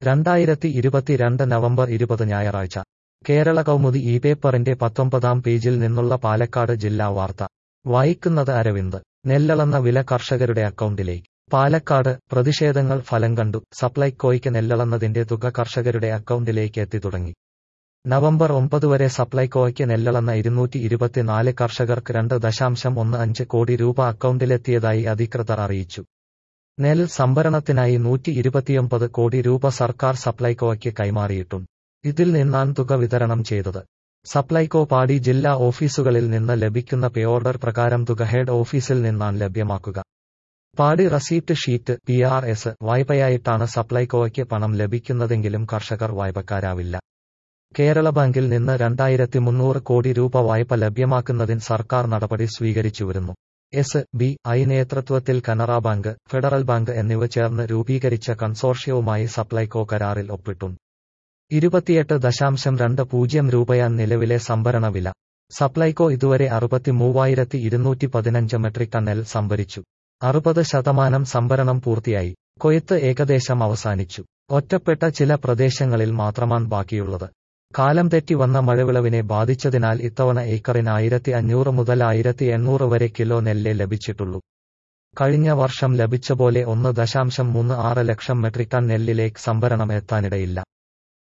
രണ്ടായിരത്തി ഇരുപത്തിരണ്ട് നവംബർ ഇരുപത് ഞായറാഴ്ച കേരള കൗമുദി ഈ പേപ്പറിന്റെ പത്തൊമ്പതാം പേജിൽ നിന്നുള്ള പാലക്കാട് ജില്ലാ വാർത്ത വായിക്കുന്നത് അരവിന്ദ് നെല്ലളന്ന വില കർഷകരുടെ അക്കൗണ്ടിലേക്ക് പാലക്കാട് പ്രതിഷേധങ്ങൾ ഫലം കണ്ടു സപ്ലൈകോയ്ക്ക് നെല്ലളന്നതിന്റെ തുക കർഷകരുടെ അക്കൗണ്ടിലേക്ക് എത്തി തുടങ്ങി നവംബർ ഒമ്പത് വരെ സപ്ലൈകോയ്ക്ക് നെല്ലളന്ന ഇരുന്നൂറ്റി ഇരുപത്തിനാല് കർഷകർക്ക് രണ്ട് ദശാംശം ഒന്ന് അഞ്ച് കോടി രൂപ അക്കൗണ്ടിലെത്തിയതായി അധികൃതർ അറിയിച്ചു നെൽ സംഭരണത്തിനായി നൂറ്റി ഇരുപത്തിയൊമ്പത് കോടി രൂപ സർക്കാർ സപ്ലൈകോയ്ക്ക് കൈമാറിയിട്ടുണ്ട് ഇതിൽ നിന്നാണ് തുക വിതരണം ചെയ്തത് സപ്ലൈകോ പാടി ജില്ലാ ഓഫീസുകളിൽ നിന്ന് ലഭിക്കുന്ന പേ ഓർഡർ പ്രകാരം തുക ഹെഡ് ഓഫീസിൽ നിന്നാണ് ലഭ്യമാക്കുക paddy receipt sheet P R S വായ്പയായിട്ടാണ് സപ്ലൈകോയ്ക്ക് പണം ലഭിക്കുന്നതെങ്കിലും കർഷകർ വായ്പക്കാരാവില്ല കേരള ബാങ്കിൽ നിന്ന് രണ്ടായിരത്തി മുന്നൂറ് കോടി രൂപ വായ്പ ലഭ്യമാക്കുന്നതിന് സർക്കാർ നടപടി സ്വീകരിച്ചുവരുന്നു എസ് ബി ഐ നേതൃത്വത്തിൽ കനറ ബാങ്ക് ഫെഡറൽ ബാങ്ക് എന്നിവ ചേർന്ന് രൂപീകരിച്ച കൺസോർഷ്യവുമായി സപ്ലൈകോ കരാറിൽ ഒപ്പിട്ടുണ്ട് ഇരുപത്തിയെട്ട് ദശാംശം രണ്ട് പൂജ്യം രൂപയാണ് നിലവിലെ സംഭരണ വില സപ്ലൈകോ ഇതുവരെ അറുപത്തി മൂവായിരത്തി ഇരുന്നൂറ്റി പതിനഞ്ച് മെട്രിക് ടൺ നെൽ സംഭരിച്ചു അറുപത് ശതമാനം സംഭരണം പൂർത്തിയായി കൊയ്ത്ത് ഏകദേശം അവസാനിച്ചു ഒറ്റപ്പെട്ട ചില പ്രദേശങ്ങളിൽ മാത്രമാണ് ബാക്കിയുള്ളത് കാലം തെറ്റി വന്ന മഴവിളവിനെ ബാധിച്ചതിനാൽ ഇത്തവണ ഏക്കറിന് ആയിരത്തി അഞ്ഞൂറ് മുതൽ ആയിരത്തി എണ്ണൂറ് വരെ കിലോ നെല്ല് ലഭിച്ചിട്ടുള്ളൂ കഴിഞ്ഞ വർഷം ലഭിച്ച പോലെ ഒന്ന് ദശാംശം മൂന്ന് ആറ് ലക്ഷം മെട്രിക് ടൺ നെല്ലിലേക്ക് സംഭരണം എത്താനിടയില്ല